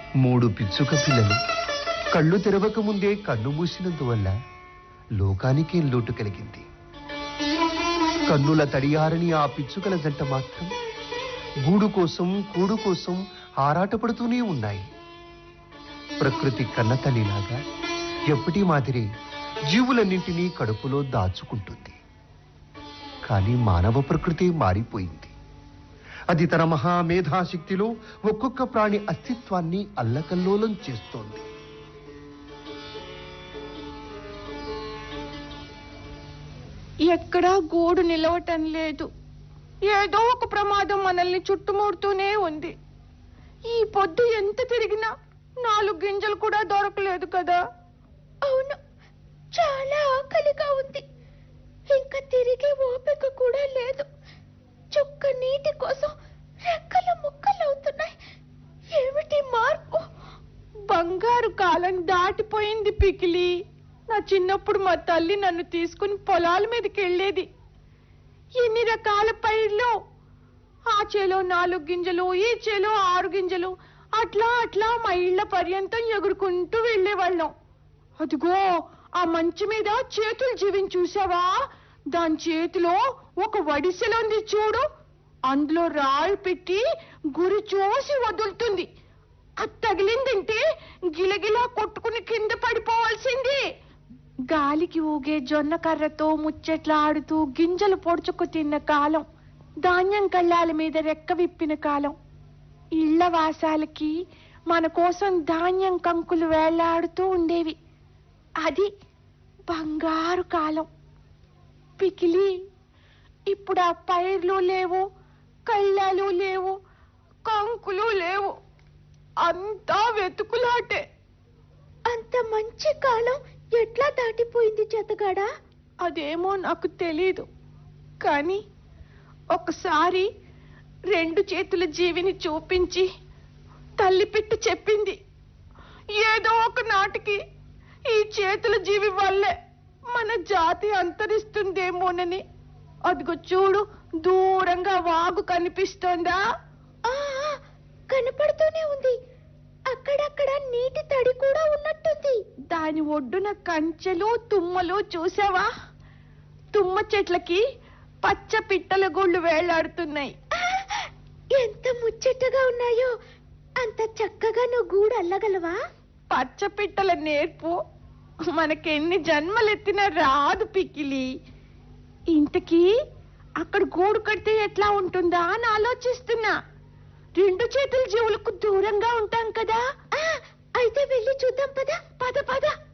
మూడు పిచ్చుక పిల్లలు కళ్ళు తెరవక ముందే కన్ను మూసినందువల్ల లోకానికే లోటు కలిగింది కన్నుల తడియారని ఆ పిచ్చుకల జంట మాత్రం గూడు కోసం కూడు కోసం ఆరాటపడుతూనే ఉన్నాయి ప్రకృతి కన్నతల్లిలాగా ఎప్పటి మాదిరి జీవులన్నింటినీ కడుపులో దాచుకుంటుంది కానీ మానవ ప్రకృతి మారిపోయింది అది తన మహామేధాశక్తిలో ఒక్కొక్క ప్రాణి అస్తిత్వాన్ని అల్లకల్లోలం చేస్తోంది ఎక్కడా గూడు నిలవటం లేదు ఏదో ఒక ప్రమాదం మనల్ని చుట్టుముడుతూనే ఉంది ఈ పొద్దు ఎంత తిరిగినా నాలుగు గింజలు కూడా దొరకలేదు కదా అవును చాలా ఆకలిగా ఉంది ఇంకా తిరిగే ఓపిక కూడా లేదు చుక్క నీటి కోసం రెక్కలు ముక్కలవుతున్నాయి ఏమిటి మార్పు బంగారు కాలం దాటిపోయింది పికిలి నా చిన్నప్పుడు మా తల్లి నన్ను తీసుకుని పొలాల మీదకి వెళ్ళేది ఎన్ని రకాల పైర్లు ఆ చేలో నాలుగు గింజలు ఈ చేలో ఆరు గింజలు అట్లా అట్లా మా ఇళ్ల పర్యంతం ఎగురుకుంటూ వెళ్ళేవాళ్ళం అదిగో ఆ మంచి మీద చేతులు జీవిని చూసావా దాని చేతిలో ఒక వడిసెలుంది చూడు అందులో రాళ్ళు పెట్టి గురి చూసి వదులుతుంది అది తగిలిందంటే గిలగిలా కొట్టుకుని కింద పడిపోవాల్సింది గాలికి ఊగే జొన్న కర్రతో ముచ్చట్లాడుతూ గింజలు పొడుచుకు తిన్న కాలం ధాన్యం కళ్ళాల మీద రెక్క విప్పిన కాలం ఇళ్ల వాసాలకి మన కోసం ధాన్యం కంకులు వేలాడుతూ ఉండేవి అది బంగారు కాలం పికిలి ఇప్పుడు ఆ పైర్లు లేవు కళ్ళాలు లేవు కంకులు లేవు అంతా వెతుకులాటే అంత మంచి కాలం ఎట్లా దాటిపోయింది చెతగాడా అదేమో నాకు తెలీదు కానీ ఒకసారి రెండు చేతుల జీవిని చూపించి తల్లి పెట్టి చెప్పింది ఏదో ఒక నాటికి ఈ చేతుల జీవి వల్లే మన జాతి అంతరిస్తుందేమోనని అదిగో చూడు దూరంగా వాగు కనిపిస్తోందా కనపడుతూనే ఉంది అక్కడక్కడ నీటి తడి కూడా ఉన్నట్టుంది దాని ఒడ్డున కంచెలు తుమ్మలు చూసావా తుమ్మ చెట్లకి పచ్చ పిట్టల గుళ్ళు వేలాడుతున్నాయి ఎంత ముచ్చటగా ఉన్నాయో అంత చక్కగా నువ్వు గూడు అల్లగలవా పచ్చ పిట్టల నేర్పు మనకెన్ని జన్మలెత్తినా రాదు పికిలి ఇంతకీ అక్కడ గూడు కడితే ఎట్లా ఉంటుందా అని ఆలోచిస్తున్నా రెండు చేతుల జీవులకు దూరంగా ఉంటాం కదా అయితే వెళ్ళి చూద్దాం పద పద పద